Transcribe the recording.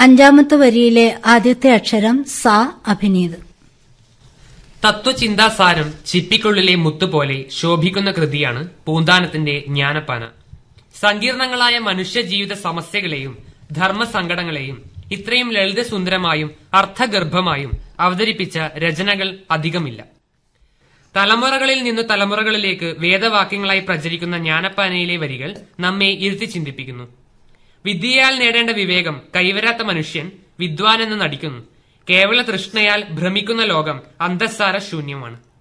അഞ്ചാമത്തെ വരിയിലെ ആദ്യത്തെ അക്ഷരം സ അഭിനീത് തത്വചിന്താസാരം ചിപ്പിക്കുള്ളിലെ മുത്തുപോലെ ശോഭിക്കുന്ന കൃതിയാണ് പൂന്താനത്തിന്റെ ജ്ഞാനപ്പാന സങ്കീർണങ്ങളായ മനുഷ്യജീവിത സമസ്യകളെയും ധർമ്മസങ്കടങ്ങളെയും ഇത്രയും ലളിതസുന്ദരമായും അർത്ഥഗർഭമായും അവതരിപ്പിച്ച രചനകൾ അധികമില്ല തലമുറകളിൽ നിന്ന് തലമുറകളിലേക്ക് വേദവാക്യങ്ങളായി പ്രചരിക്കുന്ന ജ്ഞാനപ്പാനയിലെ വരികൾ നമ്മെ ഇരുത്തി ചിന്തിപ്പിക്കുന്നു വിദ്യയാൽ നേടേണ്ട വിവേകം കൈവരാത്ത മനുഷ്യൻ വിദ്വാനെന്ന് നടിക്കുന്നു കേവല തൃഷ്ണയാൽ ഭ്രമിക്കുന്ന ലോകം അന്തസ്സാര ശൂന്യമാണ്